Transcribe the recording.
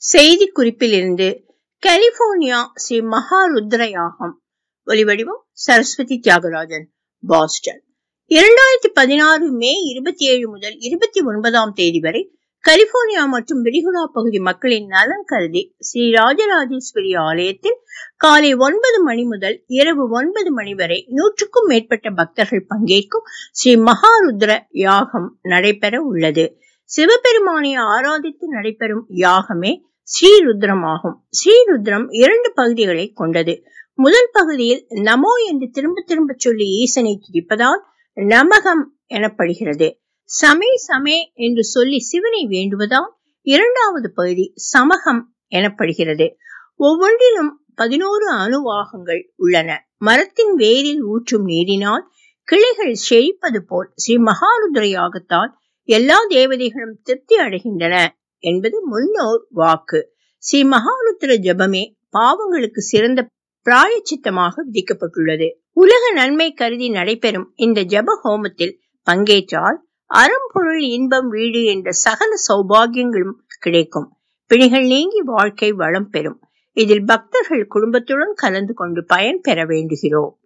செய்தி குறிப்பிலிருந்து கலிபோர்னியா ஸ்ரீ மகாருத்ர யாகம் ஒலிவடிவம் சரஸ்வதி தியாகராஜன் பாஸ்டன் இரண்டாயிரத்தி பதினாறு மே இருபத்தி ஏழு முதல் இருபத்தி ஒன்பதாம் தேதி வரை கலிபோர்னியா மற்றும் விரிகுடா பகுதி மக்களின் நலன் கருதி ஸ்ரீ ராஜராஜேஸ்வரி ஆலயத்தில் காலை ஒன்பது மணி முதல் இரவு ஒன்பது மணி வரை நூற்றுக்கும் மேற்பட்ட பக்தர்கள் பங்கேற்கும் ஸ்ரீ மகாருத்ர யாகம் நடைபெற உள்ளது சிவபெருமானை ஆராதித்து நடைபெறும் யாகமே ஸ்ரீருத்ரம் ஆகும் ஸ்ரீருத்ரம் இரண்டு பகுதிகளை கொண்டது முதல் பகுதியில் நமோ என்று திரும்ப திரும்ப சொல்லி ஈசனை துதிப்பதால் நமகம் எனப்படுகிறது சமே சமே என்று சொல்லி சிவனை வேண்டுவதால் இரண்டாவது பகுதி சமகம் எனப்படுகிறது ஒவ்வொன்றிலும் பதினோரு அணுவாகங்கள் உள்ளன மரத்தின் வேரில் ஊற்றும் நீரினால் கிளைகள் செழிப்பது போல் ஸ்ரீ மகாருத்ர யாகத்தால் எல்லா தேவதைகளும் திருப்தி அடைகின்றன என்பது முன்னோர் வாக்கு ஸ்ரீ மகாருத்ர ஜபமே பாவங்களுக்கு சிறந்த பிராயச்சித்தமாக விதிக்கப்பட்டுள்ளது உலக நன்மை கருதி நடைபெறும் இந்த ஜப ஹோமத்தில் பங்கேற்றால் அறம்பொருள் இன்பம் வீடு என்ற சகல சௌபாகியங்களும் கிடைக்கும் பிணிகள் நீங்கி வாழ்க்கை வளம் பெறும் இதில் பக்தர்கள் குடும்பத்துடன் கலந்து கொண்டு பயன் பெற வேண்டுகிறோம்